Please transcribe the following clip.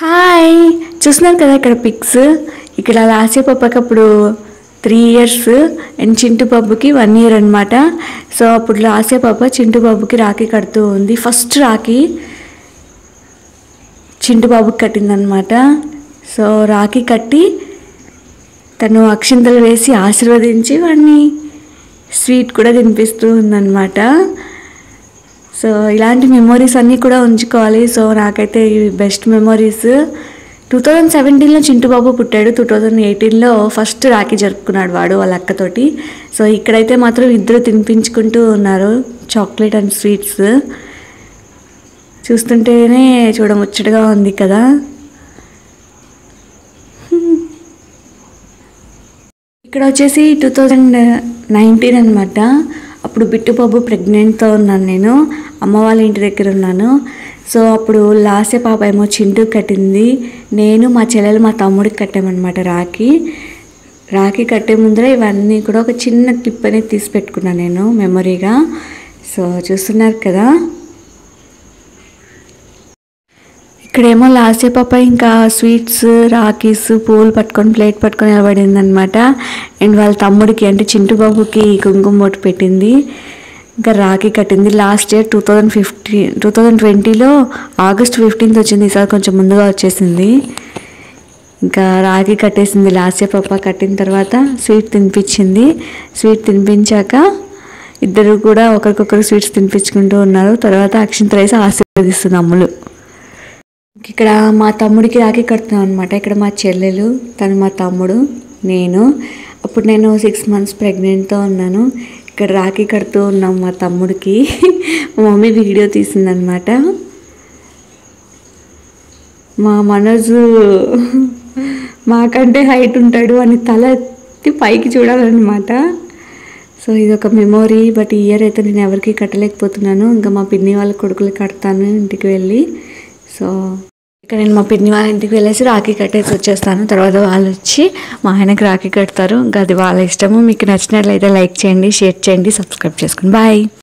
hi చూస్తున్నారు కదా ఇక్కడ పిక్స్ ఇక్కడ లాస్ట్ పప్పకి అప్పుడు త్రీ ఇయర్స్ అండ్ చింటు బాబుకి వన్ ఇయర్ అనమాట సో అప్పుడు లాస్ట్ పాప చింటు బాబుకి రాఖీ కడుతూ ఉంది ఫస్ట్ రాఖీ చింటు బాబుకి కట్టిందనమాట సో రాఖీ కట్టి తను అక్షింతలు వేసి ఆశీర్వదించి వాడిని స్వీట్ కూడా తినిపిస్తూ ఉందన్నమాట సో ఇలాంటి మెమొరీస్ అన్నీ కూడా ఉంచుకోవాలి సో నాకైతే ఇవి బెస్ట్ మెమొరీస్ టూ థౌజండ్ సెవెంటీన్లో చింటుబాబు పుట్టాడు టూ థౌజండ్ ఎయిటీన్లో ఫస్ట్ రాఖీ జరుపుకున్నాడు వాడు వాళ్ళ అక్కతోటి సో ఇక్కడైతే మాత్రం ఇద్దరు తినిపించుకుంటూ ఉన్నారు చాక్లెట్ అండ్ స్వీట్స్ చూస్తుంటేనే చూడముచ్చటగా ఉంది కదా ఇక్కడ వచ్చేసి టూ థౌజండ్ నైన్టీన్ అనమాట అప్పుడు బిట్టుబాబు ప్రెగ్నెంట్తో ఉన్నాను నేను అమ్మ వాళ్ళ ఇంటి దగ్గర ఉన్నాను సో అప్పుడు లాసే పాప ఏమో చింటూ కట్టింది నేను మా చెల్లెలు మా తమ్ముడికి కట్టామన్నమాట రాఖీ రాఖీ కట్టే ముందర ఇవన్నీ కూడా ఒక చిన్న క్లిప్ అనేది తీసి పెట్టుకున్నాను నేను మెమొరీగా సో చూస్తున్నారు కదా ఇక్కడేమో లాస్ట్ పాప ఇంకా స్వీట్స్ రాకీస్ పూలు పట్టుకొని ప్లేట్ పట్టుకొని నిలబడింది అనమాట అండ్ వాళ్ళ తమ్ముడికి అంటే చింటు బాబుకి కుంకుమ బొట్టు పెట్టింది ఇంకా రాఖీ కట్టింది last year two thousand fifteen two thousand ట్వంటీలో ఆగస్ట్ ఫిఫ్టీన్త్ వచ్చింది ఈసారి కొంచెం ముందుగా వచ్చేసింది ఇంకా రాఖీ కట్టేసింది లాస్ట్ ఇయర్ పాప కట్టిన తర్వాత స్వీట్ తినిపించింది స్వీట్ తినిపించాక ఇద్దరు కూడా ఒకరికొకరు స్వీట్స్ తినిపించుకుంటూ ఉన్నారు తర్వాత అక్షింతలు వేసి ఆశీర్వదిస్తుంది అమ్ములు ఇక్కడ మా తమ్ముడికి రాఖీ కడుతున్నాం అనమాట ఇక్కడ మా చెల్లెలు తను మా తమ్ముడు నేను అప్పుడు నేను సిక్స్ మంత్స్ ప్రెగ్నెంట్తో ఉన్నాను ఇక్కడ రాఖీ కడుతూ ఉన్నాం మా తమ్ముడికి మా మమ్మీ వీడియో తీసిందనమాట మా మనోజు మాకంటే హైట్ ఉంటాడు అని తల ఎత్తి పైకి చూడాలన్నమాట సో ఇది ఒక మెమొరీ బట్ ఈ ఇయర్ అయితే నేను ఎవరికి కట్టలేకపోతున్నాను ఇంకా మా పిన్ని వాళ్ళ కొడుకులు కడతాను ఇంటికి వెళ్ళి సో ఇక్కడ నేను మా పిన్ని వాళ్ళ ఇంటికి వెళ్ళేసి రాఖీ కట్టేసి వచ్చేస్తాను తర్వాత వాళ్ళు వచ్చి మా ఆయనకి రాఖీ కడతారు ఇంకా అది వాళ్ళ ఇష్టము మీకు నచ్చినట్లయితే లైక్ చేయండి షేర్ చేయండి సబ్స్క్రైబ్ చేసుకోండి బాయ్